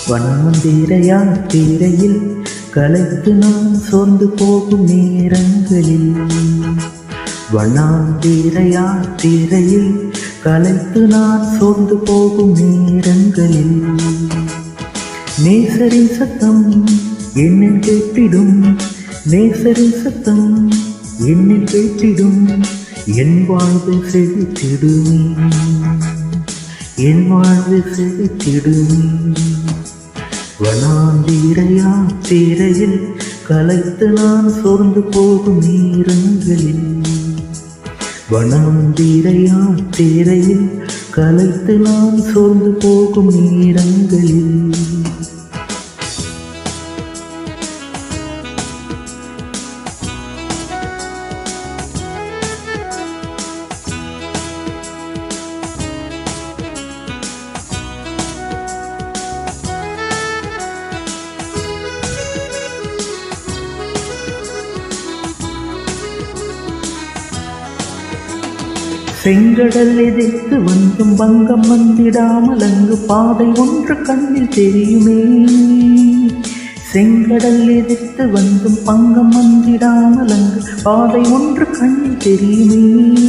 வனாந்திரையா திரையில் கலைத்து நான் சோர்ந்து போகும் நேரங்களில் வனாந்திரையா திரையில் கலைத்து நான் சோர்ந்து போகும் நேரங்களில் நேசரின் சத்தம் என்னில் கேட்டிடும் நேசரின் சத்தம் என்னில் கேட்டிடும் என் வாழ்வு செழித்திடுமே என் வாழ்வு செழித்திடுமே வனாந்திரையா திரையில் கலைத்து நான் சோர்ந்து போகும் நேரங்களில் வனாந்திரையா திரையில் கலைத்து நான் சோர்ந்து போகும் நேரங்களில் செங்கடல் எதிர்த்து வந்தும் பங்கம் வந்திடாமல் அங்கு பாதை ஒன்று கண்ணில் தெரியுமே செங்கடல் எதிர்த்து வந்தும் பங்கம் வந்திடாமல் அங்கு பாதை ஒன்று கண்ணில் தெரியுமே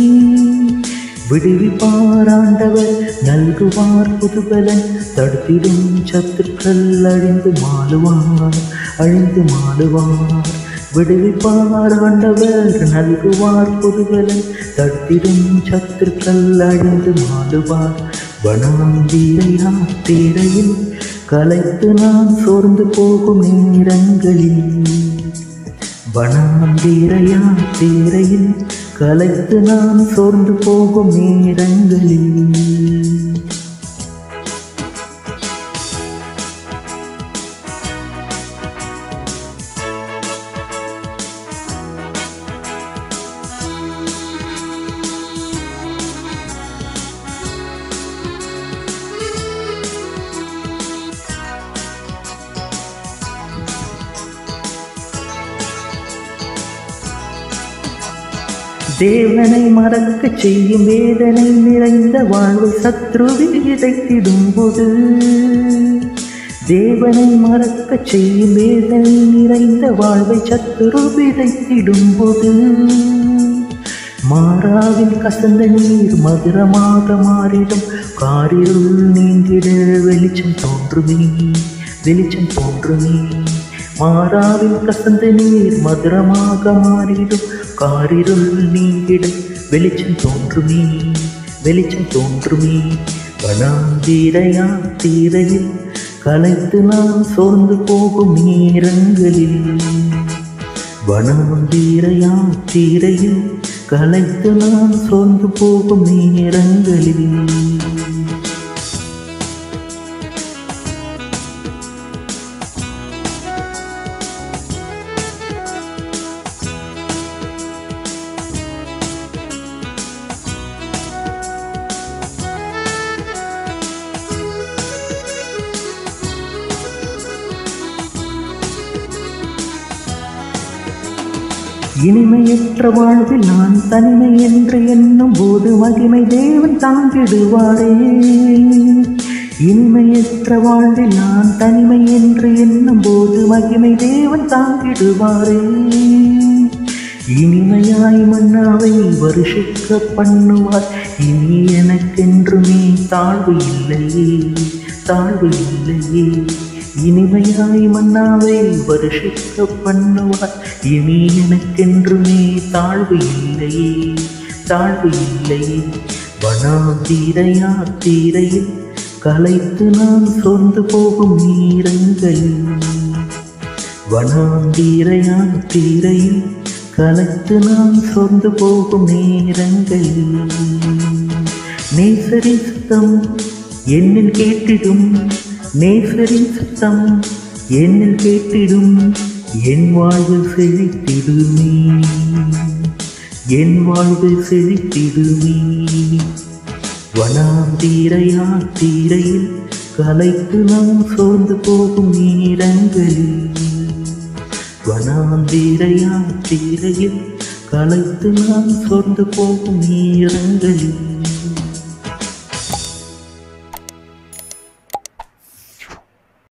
விடுவிப்பாராண்டவர் நல்குவார் புதுபலன் தடுத்திடும் சத்துக்கள் அழிந்து மாளுவார் அழிந்து மாளுவார் விடுவிப்பார் ஆண்டவர் நல்குவார் புதுபலன் தடுத்திடும் சத்துருக்கள் அழிந்து மாடுவார் வனாந்தீரையா தேரையில் கலைத்து நான் சோர்ந்து போகும் நேரங்களில் வனாந்தீரையா தேரையில் கலைத்து நான் சோர்ந்து போகும் நேரங்களில் தேவனை மறக்கச் செய்யும் வேதனை நிறைந்த வாழ்வை சத்ருவில் விதைத்திடும் போது தேவனை மறக்கச் செய்யும் வேதனை நிறைந்த வாழ்வை சத்துரு விதைத்திடும் போது மாறாவின் கசந்த நீர் மதுரமாக மாறிடும் காரிருள் நீங்கிட வெளிச்சம் தோன்றுமே வெளிச்சம் தோன்றுமே மாறாவின் கசந்த நீர் மதுரமாக மாறிடும் காரிருள் நீங்கிட வெளிச்சம் தோன்றுமே வெளிச்சம் தோன்றுமே வனாந்தீரையா தீரையில் கலைத்து நான் சோர்ந்து போகும் நேரங்களில் வனாந்தீரையா தீரையில் கலைத்து நான் சோர்ந்து போகும் நேரங்களில் இனிமையற்ற வாழ்வில் நான் தனிமை என்று எண்ணும் போது மகிமை தேவன் தாங்கிடுவாரே இனிமையற்ற வாழ்வில் நான் தனிமை என்று எண்ணும் போது மகிமை தேவன் தாங்கிடுவாரே இனிமையாய் மன்னாவை வருஷிக்க பண்ணுவார் இனி எனக்கென்றுமே தாழ்வு இல்லையே தாழ்வு இல்லையே இனிமையாய் மன்னாவை வருஷிக்க பண்ணுவார் இனி எனக்கென்றுமே தாழ்வு இல்லையே தாழ்வு இல்லையே வனாந்தீரையா தீரையில் கலைத்து நான் சொந்து போகும் நீரங்களில் வனாந்தீரையா தீரையில் கலைத்து நான் சொந்து போகும் நேரங்களில் நேசரின் சத்தம் என்னில் கேட்டிடும் நேசரின் சத்தம் என்னில் கேட்டிடும் என் வாழ்வு செழித்திடுமே என் வாழ்வு செழித்திடுமே வனாந்தீரையா தீரையில் கலைத்து நாம் சோர்ந்து போகும் நேரங்களில் வனாந்தீரையா தீரையில் கலைத்து நாம் சோர்ந்து போகும் நேரங்களில்